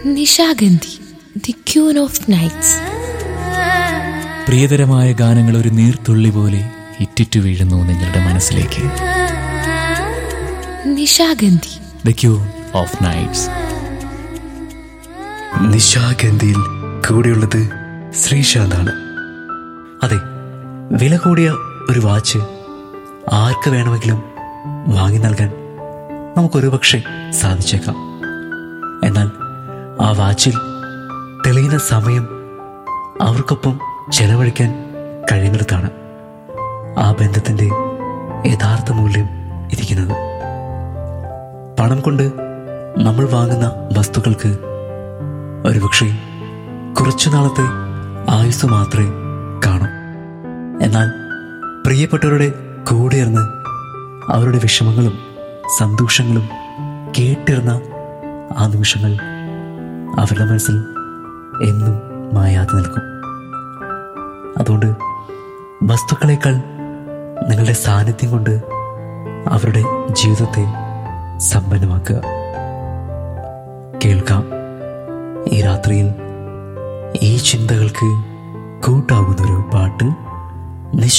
Nishagandhi the queen of nights പ്രിയതരമായ ഗാനങ്ങൾ ഒരു നീർത്തുള്ളി പോലെ ഇറ്റിറ്റു വീഴുന്നു നിങ്ങളുടെ മനസ്സിലേക്ക് Nishagandhi the queen of nights നിശാഗന്ധിയിൽ കൂടെയുള്ളത് ശ്രീശാന്താണ് അതെ വില കൂടിയ ഒരു വാച്ച് ആർക്ക് വേണമെങ്കിലും വാങ്ങി നൽകാൻ നമുക്കൊരു പക്ഷേ സാധിച്ചേക്കാം എന്നാൽ ആ വാച്ചിൽ തെളിയുന്ന സമയം അവർക്കൊപ്പം ചെലവഴിക്കാൻ കഴിയുന്നിടത്താണ് ആ ബന്ധത്തിൻ്റെ യഥാർത്ഥ മൂല്യം ഇരിക്കുന്നത് പണം കൊണ്ട് നമ്മൾ വാങ്ങുന്ന വസ്തുക്കൾക്ക് ഒരുപക്ഷെ കുറച്ചു നാളത്തെ ആയുസ് മാത്രമേ കാണൂ എന്നാൽ പ്രിയപ്പെട്ടവരുടെ കൂടെയിരുന്ന് അവരുടെ വിഷമങ്ങളും സന്തോഷങ്ങളും കേട്ടിരുന്ന ആ നിമിഷങ്ങൾ അവരുടെ മനസ്സിൽ എന്നും മായാതെ നിൽക്കും അതുകൊണ്ട് വസ്തുക്കളേക്കാൾ നിങ്ങളുടെ സാന്നിധ്യം കൊണ്ട് അവരുടെ ജീവിതത്തെ സമ്പന്നമാക്കുക കേൾക്കാം ഈ രാത്രിയിൽ ഈ ചിന്തകൾക്ക് കൂട്ടാകുന്നൊരു പാട്ട് നിശ